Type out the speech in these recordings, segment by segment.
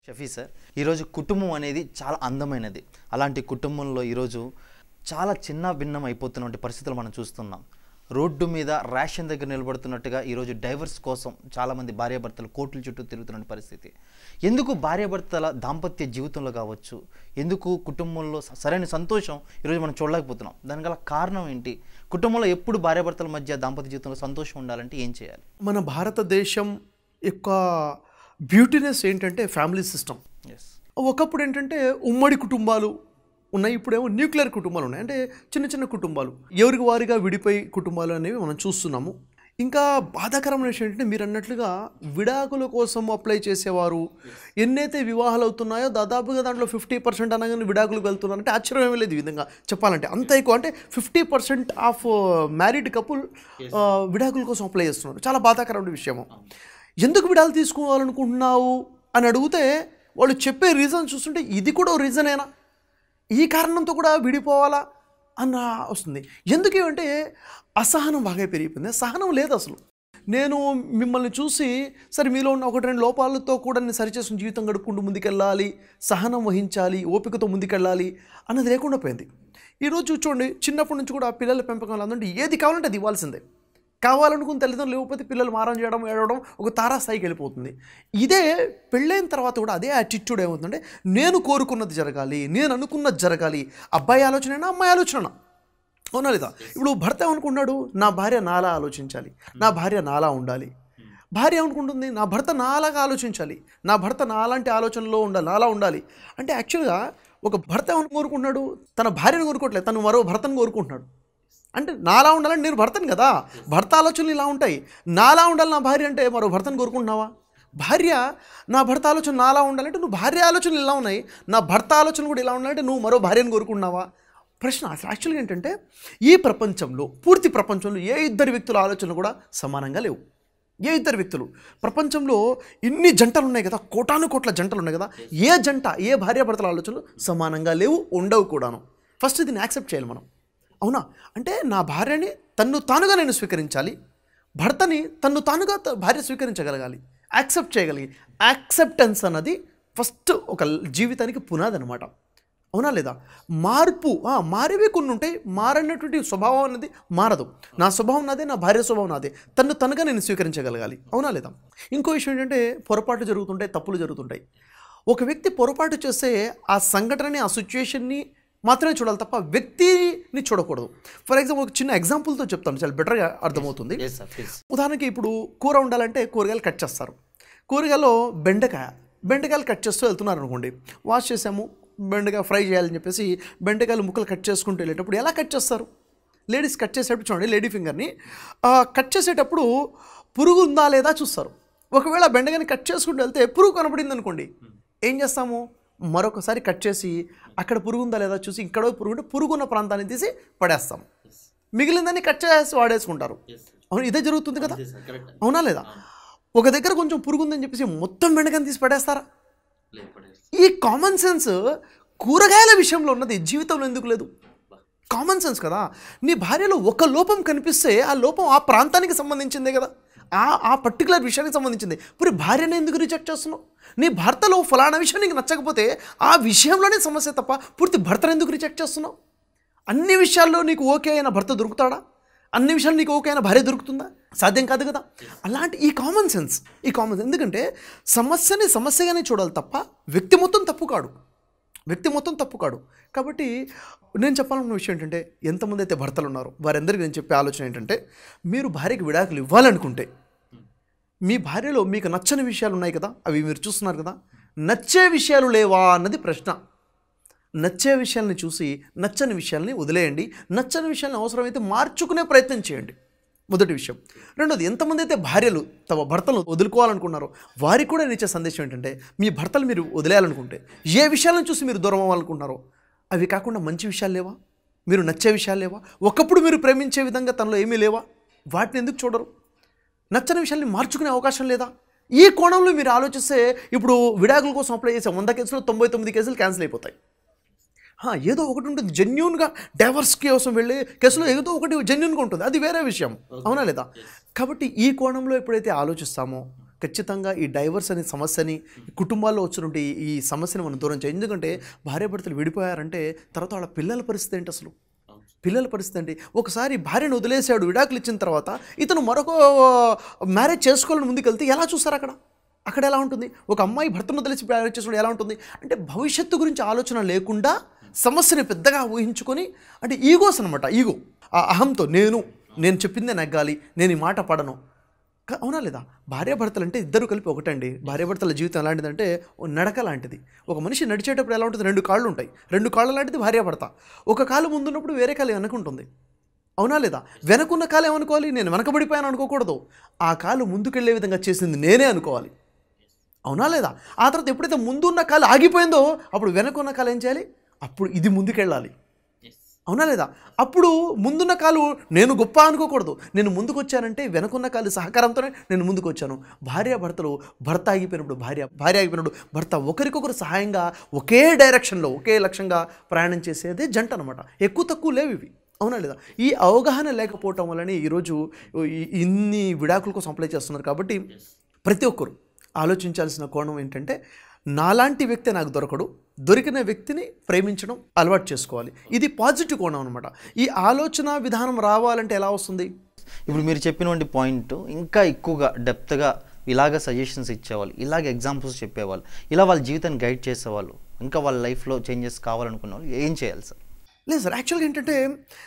Shafi sir ఈరోజు కుటుంబం అనేది చాలా అందమైనది అలాంటి కుటుంబంలో ఈరోజు చాలా చిన్న భిన్నం అయిపోతున్నటువంటి పరిస్థితులు మనం చూస్తున్నాం రోడ్డు మీద రేషన్ దగ్గర నిలబడుతున్నట్టుగా ఈరోజు డైవర్స్ కోసం చాలామంది భార్యాభర్తలు కోర్టుల చుట్టూ తిరుగుతున్న పరిస్థితి ఎందుకు భార్యాభర్తల దాంపత్య జీవితంలో కావచ్చు ఎందుకు కుటుంబంలో స- సరైన సంతోషం ఈరోజు మనం చూడలేకపోతున్నాం దానికి గల కారణం ఏంటి కుటుంబంలో ఎప్పుడు భార్యాభర్తల మధ్య దాంపత్య జీవితంలో సంతోషం ఉండాలంటే ఏం చేయాలి మన భారతదేశం యొక్క బ్యూటీనెస్ ఏంటంటే ఫ్యామిలీ సిస్టమ్ ఎస్ ఒకప్పుడు ఏంటంటే ఉమ్మడి కుటుంబాలు ఉన్నాయి ఇప్పుడేమో న్యూక్లియర్ కుటుంబాలు ఉన్నాయి అంటే చిన్న చిన్న కుటుంబాలు ఎవరికి వారిగా విడిపోయి కుటుంబాలు అనేవి మనం చూస్తున్నాము ఇంకా బాధాకరమైన విషయం ఏంటంటే మీరు అన్నట్లుగా విడాకుల కోసం అప్లై చేసేవారు ఎన్నైతే వివాహాలు అవుతున్నాయో దాదాపుగా దాంట్లో ఫిఫ్టీ పర్సెంట్ అనగానే విడాకులకు వెళ్తున్నారు అంటే ఆశ్చర్యం ఏమీ లేదు ఈ విధంగా చెప్పాలంటే అంత ఎక్కువ అంటే fifty percent of married couple విడాకుల కోసం అప్లై చేస్తున్నారు చాలా బాధాకరమైన విషయము ఎందుకు విడాలు తీసుకోవాలనుకుంటున్నావు అని అడిగితే వాళ్ళు చెప్పే రీజన్ చూస్తుంటే ఇది కూడా ఓ రీజనేనా ఈ కారణంతో కూడా విడిపోవాలా అన్న వస్తుంది ఎందుకు అంటే అసహనం బాగా పెరిగిపోయింది సహనం లేదు అసలు నేను మిమ్మల్ని చూసి సరే మీలో ఉన్న ఒకటి రెండు లోపాలతో కూడా నేను సరిచేసిన జీవితం గడుపుకుంటూ ముందుకెళ్ళాలి సహనం వహించాలి ఓపికతో ముందుకెళ్ళాలి అన్నది లేకుండా పోయింది ఈరోజు చూడండి చిన్నప్పటి నుంచి కూడా పిల్లల పెంపకంలో అందుంటే ఏది కావాలంటే అది ఇవ్వాల్సిందే కావాలనుకున్న తల్లిదండ్రులు లేకపోతే పిల్లలు మారం చేయడం ఏడవడం ఒక తారా స్థాయికి వెళ్ళిపోతుంది ఇదే పెళ్ళైన తర్వాత కూడా అదే యాటిట్యూడ్ ఏమవుతుందంటే నేను కోరుకున్నది జరగాలి నేను అనుకున్నది జరగాలి అబ్బాయి ఆలోచన అమ్మాయి ఆలోచన అవునా లేదా ఇప్పుడు భర్త ఏమనుకున్నాడు నా భార్య నాలా ఆలోచించాలి నా భార్య నాలా ఉండాలి భార్య ఏమనుకుంటుంది నా భర్త నాలాగా ఆలోచించాలి నా భర్త నాలాంటి ఆలోచనలో ఉండాలి నాలా ఉండాలి అంటే యాక్చువల్గా ఒక భర్త ఏమని కోరుకుంటున్నాడు తన భార్యను కోరుకోవట్లేదు తను మరో భర్తను కోరుకుంటున్నాడు అంటే నాలా ఉండాలని నేను భర్తను కదా భర్త ఆలోచనలు ఇలా ఉంటాయి నాలా ఉండాలి నా భార్య అంటే మరో భర్తను కోరుకుంటున్నావా భార్య నా భర్త ఆలోచన నాలా ఉండాలంటే నువ్వు భార్య ఆలోచనలు ఇలా ఉన్నాయి నా భర్త ఆలోచన కూడా ఇలా ఉండాలంటే నువ్వు మరో భార్యను కోరుకుంటున్నావా ప్రశ్న అసలు యాక్చువల్గా ఏంటంటే ఈ ప్రపంచంలో పూర్తి ప్రపంచంలో ఏ ఇద్దరు వ్యక్తుల ఆలోచనలు కూడా సమానంగా లేవు ఏ ఇద్దరు వ్యక్తులు ప్రపంచంలో ఇన్ని జంటలు ఉన్నాయి కదా కోటాను కోట్ల జంటలు ఉన్నాయి కదా ఏ జంట ఏ భార్యాభర్తల ఆలోచనలు సమానంగా లేవు ఉండవు కూడాను ఫస్ట్ దీన్ని యాక్సెప్ట్ చేయాలి మనం అవునా అంటే నా భార్యని తన్ను తానుగా నేను స్వీకరించాలి భర్తని తన్ను తానుగా త- భార్య స్వీకరించగలగాలి యాక్సెప్ట్ చేయగలిగి యాక్సెప్టెన్స్ అన్నది ఫస్ట్ ఒక జీవితానికి పునాది అనమాట అవునా లేదా మార్పు ఆ, మారేవి కొన్ని ఉంటాయి మారనటువంటి స్వభావం అనేది మారదు నా స్వభావం నాదే నా భార్య స్వభావం నాదే తన్ను తనగా నేను స్వీకరించగలగాలి అవునా లేదా ఇంకో విషయం ఏంటంటే పొరపాటు జరుగుతుంటాయి తప్పులు జరుగుతుంటాయి ఒక వ్యక్తి పొరపాటు చేస్తే ఆ సంఘటనని ఆ సిచ్యుయేషన్ని మాత్రమే చూడాలి తప్ప వ్యక్తిని చూడకూడదు ఫర్ ఎగ్జాంపుల్ ఒక చిన్న ఎగ్జాంపుల్తో చెప్తాను చాలా బెటర్గా అర్థమవుతుంది ఎస్ సార్ ప్లీజ్ ఉదాహరణకి ఇప్పుడు కూర ఉండాలంటే కూరగాయలు కట్ చేస్తారు కూరగాయలో బెండకాయ బెండకాయలు కట్ చేస్తూ వెళ్తున్నారు అనుకోండి వాష్ చేసాము బెండకాయ ఫ్రై చేయాలని చెప్పేసి బెండకాయలు ముక్కలు కట్ చేసుకుంటూ వెళ్ళేటప్పుడు ఎలా కట్ చేస్తారు లేడీస్ కట్ చేసేటప్పుడు చూడండి లేడీ ఫింగర్ని ఆ, కట్ చేసేటప్పుడు పురుగు ఉందా లేదా చూస్తారు ఒకవేళ బెండకాయని కట్ చేసుకుంటూ వెళ్తే పురుగు కనపడింది అనుకోండి ఏం చేస్తాము మరొకసారి కట్ చేసి అక్కడ పురుగు ఉందా లేదా చూసి ఇక్కడ పురుగు ఉంటే పురుగు ఉన్న ప్రాంతాన్ని తీసి పడేస్తాం మిగిలిందని కట్ చేసి వాడేసుకుంటారు అవును ఇదే జరుగుతుంది కదా అవునా లేదా ఒక దగ్గర కొంచెం పురుగు ఉందని చెప్పేసి మొత్తం బెండకాయని తీసి పడేస్తారా ఈ కామన్ సెన్స్ కూరగాయల విషయంలో ఉన్నది జీవితంలో ఎందుకు లేదు కామన్ సెన్స్ కదా నీ భార్యలో ఒక లోపం కనిపిస్తే ఆ లోపం ఆ ప్రాంతానికి సంబంధించిందే కదా ఆ ఆ పర్టికులర్ విషయానికి సంబంధించింది ఇప్పుడు భార్యని ఎందుకు రిజెక్ట్ చేస్తున్నావు నీ భర్తలో ఫలానా విషయం నీకు నచ్చకపోతే ఆ విషయంలోనే సమస్య తప్ప పూర్తి భర్తను ఎందుకు రిజెక్ట్ చేస్తున్నావు అన్ని విషయాల్లో నీకు ఓకే అయిన భర్త దొరుకుతాడా అన్ని విషయాలు నీకు ఓకే అయిన భార్య దొరుకుతుందా సాధ్యం కాదు కదా అలాంటి ఈ కామన్ సెన్స్ ఈ కామన్ ఎందుకంటే సమస్యని సమస్యగానే చూడాలి తప్ప వ్యక్తి మొత్తం తప్పు కాడు వ్యక్తి మొత్తం తప్పు కాడు కాబట్టి నేను చెప్పాలన్న విషయం ఏంటంటే ఎంతమంది అయితే భర్తలు ఉన్నారో వారందరికీ నేను చెప్పే ఆలోచన ఏంటంటే మీరు భార్యకి విడాకులు ఇవ్వాలనుకుంటే మీ భార్యలో మీకు నచ్చని విషయాలు ఉన్నాయి కదా అవి మీరు చూస్తున్నారు కదా నచ్చే విషయాలు లేవా అన్నది ప్రశ్న నచ్చే విషయాల్ని చూసి నచ్చని విషయాల్ని వదిలేయండి నచ్చని విషయాల్ని అవసరమైతే మార్చుకునే ప్రయత్నం చేయండి మొదటి విషయం రెండోది ఎంతమంది అయితే భార్యలు తమ భర్తలను వదులుకోవాలనుకున్నారో వారికి కూడా నేను ఇచ్చే సందేశం ఏంటంటే మీ భర్తలు మీరు వదిలేయాలనుకుంటే ఏ విషయాలను చూసి మీరు దూరం అవ్వాలనుకుంటున్నారో అవి కాకుండా మంచి విషయాలు లేవా మీరు నచ్చే విషయాలు లేవా ఒకప్పుడు మీరు ప్రేమించే విధంగా తనలో ఏమీ లేవా వాటిని ఎందుకు చూడరు నచ్చని విషయాల్ని మార్చుకునే అవకాశం లేదా ఈ కోణంలో మీరు ఆలోచిస్తే ఇప్పుడు విడాకుల కోసం అప్లై చేసే వంద కేసులు తొంభై తొమ్మిది కేసులు క్యాన్సిల్ అయిపోతాయి హా, ఏదో ఒకటి ఉంటుంది జెన్యున్గా డైవర్స్ కోసం వెళ్ళే కేసులో ఏదో ఒకటి జెన్యున్గా ఉంటుంది అది వేరే విషయం అవునా లేదా కాబట్టి ఈ కోణంలో ఎప్పుడైతే ఆలోచిస్తామో ఖచ్చితంగా ఈ డైవర్స్ అనే సమస్యని ఈ కుటుంబాల్లో వచ్చినటువంటి ఈ- ఈ సమస్యని మనం దూరం చేయాలి ఎందుకంటే భార్యాభర్తలు విడిపోయారంటే తర్వాత వాళ్ళ పిల్లల పరిస్థితి ఏంటి అసలు పిల్లల పరిస్థితి ఏంటి ఒకసారి భార్యను వదిలేశాడు విడాకులు ఇచ్చిన తర్వాత ఇతను మరొక మ్యారేజ్ చేసుకోవాలని ముందుకెళ్తే ఎలా చూస్తారు అక్కడ అక్కడ ఎలా ఉంటుంది ఒక అమ్మాయి భర్తను వదిలేసి మ్యారేజ్ చేసుకోవడం ఎలా ఉంటుంది అంటే భవిష్యత్తు గురించి ఆలోచన లేకుండా సమస్యని పెద్దగా ఊహించుకొని అంటే ఈగోస్ అనమాట ఈగో ఆ అహంతో నేను నేను చెప్పిందే నగ్గాలి నేను ఈ మాట పడను క- అవునా లేదా భార్యాభర్తలు అంటే ఇద్దరు కలిపి ఒకటండి భార్యాభర్తల జీవితం ఎలాంటిదంటే ఓ నడక లాంటిది ఒక మనిషి నడిచేటప్పుడు ఎలా ఉంటుంది రెండు కాళ్ళు ఉంటాయి రెండు కాళ్ళ లాంటిది భార్యాభర్త ఒక కాలు ముందున్నప్పుడు వేరే కాలు వెనకుంటుంది అవునా లేదా వెనకున్న కాలు ఏమనుకోవాలి నేను వెనకబడిపోయాను అనుకోకూడదు ఆ కాలు ముందుకెళ్లే విధంగా చేసింది నేనే అనుకోవాలి అవునా లేదా ఆ తర్వాత ఎప్పుడైతే ముందున్న కాలు ఆగిపోయిందో అప్పుడు వెనకున్న కాలు ఏం చేయాలి అప్పుడు ఇది ముందుకెళ్ళాలి అవునా లేదా అప్పుడు ముందున్న కాలు నేను గొప్ప అనుకోకూడదు నేను ముందుకు వచ్చానంటే వెనకున్న కాలు సహకారంతోనే నేను ముందుకు వచ్చాను భార్య భర్తలు భర్త ఆగిపోయినప్పుడు భార్య భార్య ఆగిపోయినప్పుడు భర్త ఒకరికొకరు సహాయంగా ఒకే డైరెక్షన్లో ఒకే లక్ష్యంగా ప్రయాణం చేసేదే జంట అనమాట ఎక్కువ తక్కువ లేవు ఇవి అవునా లేదా ఈ అవగాహన లేకపోవటం వల్లనే ఈరోజు ఈ- ఇన్ని విడాకుల కోసం అప్లై చేస్తున్నారు కాబట్టి ప్రతి ఒక్కరు ఆలోచించాల్సిన కోణం ఏంటంటే నాలాంటి వ్యక్తి నాకు దొరకడు దొరికిన వ్యక్తిని ప్రేమించడం అలవాటు చేసుకోవాలి ఇది పాజిటివ్ కోణం అనమాట ఈ ఆలోచన విధానం రావాలంటే ఎలా వస్తుంది ఇప్పుడు మీరు చెప్పినటువంటి పాయింట్ ఇంకా ఎక్కువగా డెప్త్గా ఇలాగ సజెషన్స్ ఇచ్చేవాళ్ళు ఇలాగ ఎగ్జాంపుల్స్ చెప్పేవాళ్ళు ఇలా వాళ్ళ జీవితాన్ని గైడ్ చేసేవాళ్ళు ఇంకా వాళ్ళ లైఫ్లో చేంజెస్ కావాలనుకున్న వాళ్ళు ఏం చేయాలి సార్ లేదు సార్ యాక్చువల్గా ఏంటంటే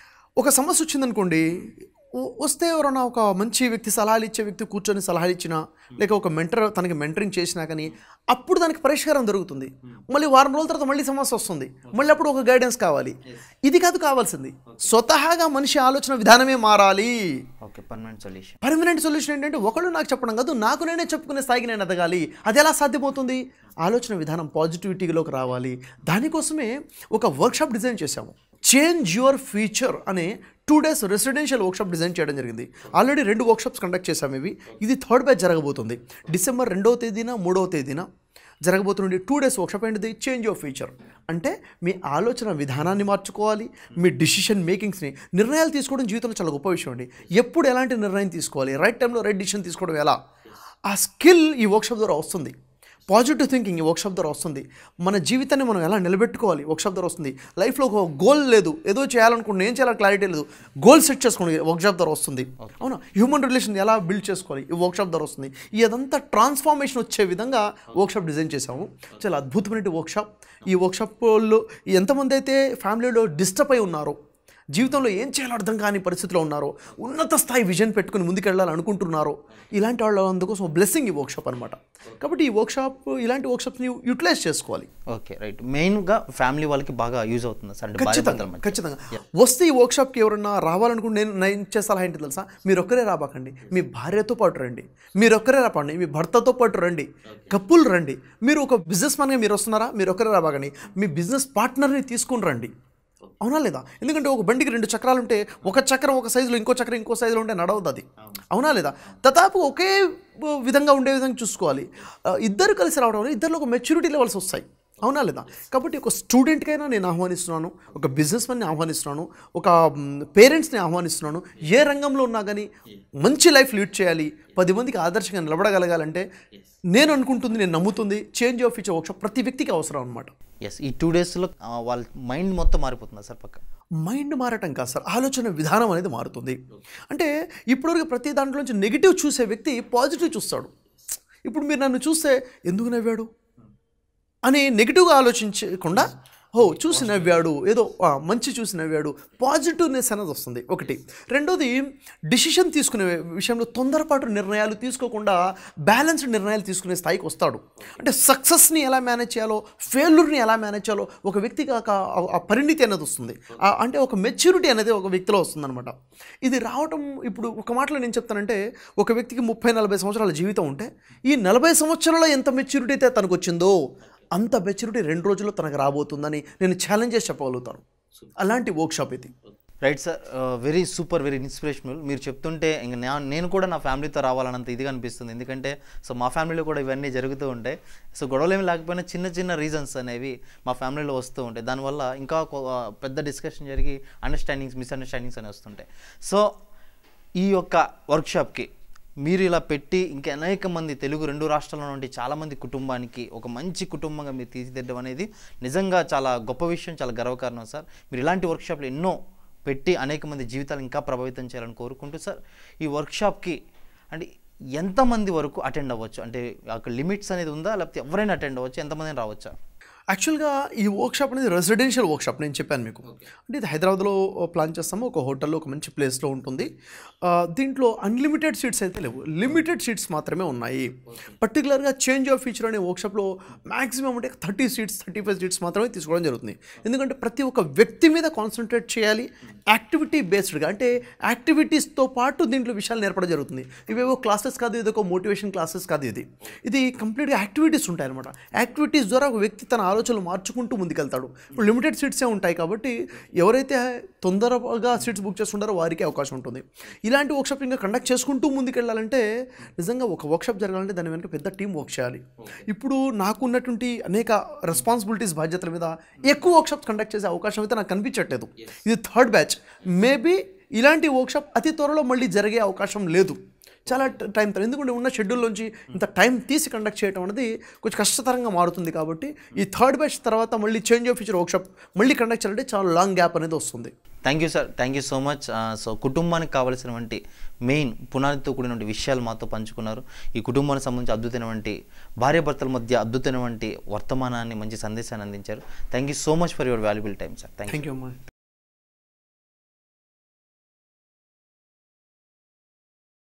ఒక సమస్య వచ్చిందనుకోండి వ- వస్తే ఎవరైనా ఒక మంచి వ్యక్తి సలహాలు ఇచ్చే వ్యక్తి కూర్చొని సలహాలు ఇచ్చినా లేక ఒక మెంటర్ తనకి మెంటరింగ్ చేసినా కానీ అప్పుడు దానికి పరిష్కారం దొరుకుతుంది మళ్ళీ వారం రోజుల తర్వాత మళ్ళీ సమస్య వస్తుంది మళ్ళీ అప్పుడు ఒక గైడెన్స్ కావాలి ఇది కాదు కావాల్సింది స్వతహాగా మనిషి ఆలోచన విధానమే మారాలి okay permanent solution permanent solution ఏంటంటే ఒకళ్ళు నాకు చెప్పడం కాదు నాకు నేనే చెప్పుకునే స్థాయికి నేను ఎదగాలి అది ఎలా సాధ్యమవుతుంది ఆలోచన విధానం పాజిటివిటీలోకి రావాలి దానికోసమే ఒక వర్క్షాప్ డిజైన్ చేశాము చేంజ్ యువర్ ఫ్యూచర్ అనే two days residential workshop design చేయడం జరిగింది ఆల్రెడీ రెండు వర్క్షాప్స్ కండక్ట్ చేశాము ఇవి ఇది థర్డ్ బ్యాచ్ జరగబోతుంది డిసెంబర్ రెండవ తేదీన మూడవ తేదీన జరగబోతున్న టూ డేస్ వర్క్షాప్ ఏంటిది చేంజ్ యువర్ ఫ్యూచర్ అంటే మీ ఆలోచన విధానాన్ని మార్చుకోవాలి మీ డిసిషన్ మేకింగ్స్ని నిర్ణయాలు తీసుకోవడం జీవితంలో చాలా గొప్ప విషయం అండి ఎప్పుడు ఎలాంటి నిర్ణయం తీసుకోవాలి రైట్ టైంలో రైట్ డిసిషన్ తీసుకోవడం ఎలా ఆ స్కిల్ ఈ వర్క్షాప్ ద్వారా వస్తుంది పాజిటివ్ థింకింగ్ ఈ వర్క్షాప్ ద్వారా వస్తుంది మన జీవితాన్ని మనం ఎలా నిలబెట్టుకోవాలి వర్క్షాప్ ద్వారా వస్తుంది లైఫ్లో ఒక గోల్ లేదు ఏదో చేయాలనుకుంటున్నా ఏం చేయాలో క్లారిటీ లేదు గోల్ సెట్ చేసుకోండి వర్క్షాప్ ద్వారా వస్తుంది అవునా హ్యూమన్ రిలేషన్ ఎలా బిల్డ్ చేసుకోవాలి ఈ వర్క్షాప్ ద్వారా వస్తుంది ఇదంతా ట్రాన్స్ఫార్మేషన్ వచ్చే విధంగా వర్క్షాప్ డిజైన్ చేసాము చాలా అద్భుతమైన వర్క్షాప్ ఈ వర్క్షాప్లో ఎంతమంది అయితే ఫ్యామిలీలో డిస్టర్బ్ అయి ఉన్నారో జీవితంలో ఏం చేయాలో అర్థం కాని పరిస్థితిలో ఉన్నారో ఉన్నత స్థాయి విజన్ పెట్టుకుని ముందుకెళ్ళాలి అనుకుంటున్నారో ఇలాంటి వాళ్ళ అందుకోసం బ్లెస్సింగ్ ఈ వర్క్షాప్ అనమాట కాబట్టి ఈ వర్క్షాప్ ఇలాంటి వర్క్షాప్స్ని యూటిలైజ్ చేసుకోవాలి ఓకే రైట్ మెయిన్గా ఫ్యామిలీ వాళ్ళకి బాగా యూజ్ అవుతుంది సార్ అంటే భార్య ఖచ్చితంగా భర్తల మధ్య. ఖచ్చితంగా వస్తే ఈ వర్క్షాప్కి ఎవరన్నా రావాలనుకుంటే నేను నేను ఇచ్చే సలహా ఏంటి తెలుసా మీరు ఒక్కరే రాబాకండి మీ భార్యతో పాటు రండి మీరు ఒక్కరే రాపండి మీ భర్తతో పాటు రండి కప్పులు రండి మీరు ఒక బిజినెస్ మ్యాన్గా మీరు వస్తున్నారా మీరు ఒక్కరే రాబాకండి మీ బిజినెస్ పార్ట్నర్ని తీసుకుని రండి అవునా లేదా ఎందుకంటే ఒక బండికి రెండు చక్రాలు ఉంటే ఒక చక్రం ఒక సైజులో ఇంకో చక్రం ఇంకో సైజులో ఉంటే నడవదు అది అవునా లేదా దాదాపు ఒకే విధంగా ఉండే విధంగా చూసుకోవాలి ఆ, ఇద్దరు కలిసి రావడం వల్ల ఇద్దరిలో ఒక మెచ్యూరిటీ లెవెల్స్ వస్తాయి అవునా లేదా కాబట్టి ఒక స్టూడెంట్కైనా నేను ఆహ్వానిస్తున్నాను ఒక బిజినెస్ మ్యాన్ని ఆహ్వానిస్తున్నాను ఒక పేరెంట్స్ని ఆహ్వానిస్తున్నాను ఏ రంగంలో ఉన్నా కానీ మంచి లైఫ్ లీడ్ చేయాలి పది మందికి ఆదర్శంగా నిలబడగలగాలంటే నేను అనుకుంటుంది నేను నమ్ముతుంది చేంజ్ ఆఫ్ ఫ్యూచర్ వర్క్షాప్ ప్రతి వ్యక్తికి అవసరం అనమాట ఎస్ ఈ టూ డేస్లో వాళ్ళ మైండ్ మొత్తం మారిపోతుందా సార్ పక్క మైండ్ మారటం కాదు సార్ ఆలోచన విధానం అనేది మారుతుంది అంటే ఇప్పటివరకు ప్రతి దాంట్లో నుంచి నెగిటివ్ చూసే వ్యక్తి పాజిటివ్ చూస్తాడు ఇప్పుడు మీరు నన్ను చూస్తే ఎందుకు నవ్వాడు అని నెగిటివ్గా ఆలోచించకుండా ఓ చూసి నవ్వాడు ఏదో ఆ, మంచి చూసి నవ్వాడు పాజిటివ్నెస్ అనేది వస్తుంది ఒకటి రెండోది డిసిషన్ తీసుకునే విషయంలో తొందరపాటు నిర్ణయాలు తీసుకోకుండా బ్యాలెన్స్డ్ నిర్ణయాలు తీసుకునే స్థాయికి వస్తాడు అంటే సక్సెస్ని ఎలా మేనేజ్ చేయాలో ఫెయిల్యూర్ని ఎలా మేనేజ్ చేయాలో ఒక వ్యక్తికి ఒక ఆ- ఆ పరిణితి అనేది వస్తుంది ఆ- అంటే ఒక మెచ్యూరిటీ అనేది ఒక వ్యక్తిలో వస్తుందన్నమాట ఇది రావటం ఇప్పుడు ఒక మాటలో నేను చెప్తానంటే ఒక వ్యక్తికి ముప్పై నలభై సంవత్సరాల జీవితం ఉంటే ఈ నలభై సంవత్సరాల ఎంత మెచ్యూరిటీ అయితే తనకు వచ్చిందో అంత మెచ్యూరిటీ రెండు రోజుల్లో తనకు రాబోతుందని నేను ఛాలెంజ్ చేసి చెప్పగలుగుతాను అలాంటి వర్క్షాప్ ఇది right sir very super very inspirational మీరు చెప్తుంటే ఇంకా నా- నేను కూడా నా ఫ్యామిలీతో రావాలన్నంత ఇదిగా అనిపిస్తుంది ఎందుకంటే సో మా ఫ్యామిలీలో కూడా ఇవన్నీ జరుగుతూ ఉంటాయి సో గొడవలు ఏమి లేకపోయినా చిన్న చిన్న రీజన్స్ అనేవి మా ఫ్యామిలీలో వస్తూ ఉంటాయి దానివల్ల ఇంకా ఒక, ఆ, పెద్ద డిస్కషన్ జరిగి అండర్స్టాండింగ్స్ మిస్అండర్స్టాండింగ్స్ అనేవి వస్తుంటాయి సో ఈ యొక్క వర్క్షాప్కి మీరు ఇలా పెట్టి ఇంకా అనేక మంది తెలుగు రెండు రాష్ట్రాల నుండి చాలామంది కుటుంబానికి ఒక మంచి కుటుంబంగా మీరు తీర్చిదిద్దడం అనేది నిజంగా చాలా గొప్ప విషయం చాలా గర్వకారణం సార్ మీరు ఇలాంటి వర్క్షాప్లు ఎన్నో పెట్టి అనేక మంది జీవితాలు ఇంకా ప్రభావితం చేయాలని కోరుకుంటూ సార్ ఈ వర్క్షాప్కి అంటే ఎంతమంది వరకు అటెండ్ అవ్వచ్చు అంటే అక్కడ లిమిట్స్ అనేది ఉందా లేకపోతే ఎవరైనా అటెండ్ అవ్వచ్చు ఎంతమంది రావచ్చా యాక్చువల్గా ఈ వర్క్షాప్ అనేది రెసిడెన్షియల్ వర్క్షాప్ నేను చెప్పాను మీకు అంటే ఇది హైదరాబాద్లో ప్లాన్ చేస్తాము ఒక హోటల్లో ఒక మంచి ప్లేస్లో ఉంటుంది ఆ, దీంట్లో అన్లిమిటెడ్ సీట్స్ అయితే లేవు లిమిటెడ్ సీట్స్ మాత్రమే ఉన్నాయి పర్టికులర్గా చేంజ్ ఆఫ్ ఫీచర్ అనే వర్క్షాప్లో మాక్సిమం అంటే thirty seats thirty five seats మాత్రమే తీసుకోవడం జరుగుతుంది ఎందుకంటే ప్రతి ఒక్క వ్యక్తి మీద కాన్సన్ట్రేట్ చేయాలి యాక్టివిటీ బేస్డ్గా అంటే యాక్టివిటీస్తో పాటు దీంట్లో విషయాలు నేర్పడం జరుగుతుంది ఇవేవో క్లాసెస్ కాదు ఇది ఒక మోటివేషన్ క్లాసెస్ కాదు ఇది ఇది కంప్లీట్గా యాక్టివిటీస్ ఉంటాయి అనమాట యాక్టివిటీస్ ద్వారా ఒక వ్యక్తి తన ఆలోచనలు మార్చుకుంటూ ముందుకెళ్తాడు ఇప్పుడు లిమిటెడ్ సీట్సే ఉంటాయి కాబట్టి ఎవరైతే తొందరగా సీట్స్ బుక్ చేసుకుంటారో వారికి అవకాశం ఉంటుంది ఇలాంటి వర్క్షాప్ ఇంకా కండక్ట్ చేసుకుంటూ ముందుకెళ్ళాలంటే నిజంగా ఒక వర్క్షాప్ జరగాలంటే దాని వెనక పెద్ద టీం వర్క్ చేయాలి ఇప్పుడు నాకు ఉన్నటువంటి అనేక రెస్పాన్సిబిలిటీస్ బాధ్యతల మీద ఎక్కువ వర్క్షాప్స్ కండక్ట్ చేసే అవకాశం అయితే నాకు కనిపించట్లేదు ఇది థర్డ్ బ్యాచ్ మేబీ ఇలాంటి వర్క్షాప్ అతి త్వరలో మళ్ళీ జరిగే అవకాశం లేదు చాలా ట- టైం తర్వాత ఎందుకంటే ఉన్న షెడ్యూల్లోంచి ఇంత టైం తీసి కండక్ట్ చేయడం అనేది కొంచెం కష్టతరంగా మారుతుంది కాబట్టి ఈ థర్డ్ బ్యాచ్ తర్వాత మళ్ళీ చేంజ్ ఆఫ్ ఫీచర్ వర్క్షాప్ మళ్ళీ కండక్ట్ చేయాలంటే చాలా లాంగ్ గ్యాప్ అనేది వస్తుంది thank you sir thank you so much so కుటుంబానికి కావలసినటువంటి మెయిన్ పునాదితో కూడినటువంటి విషయాలు మాతో పంచుకున్నారు ఈ కుటుంబానికి సంబంధించి అద్భుతమైనటువంటి భార్యాభర్తల మధ్య అద్భుతమైనటువంటి వర్తమానాన్ని మంచి సందేశాన్ని అందించారు thank you so much for your valuable time sir thank you thank you అమ్మా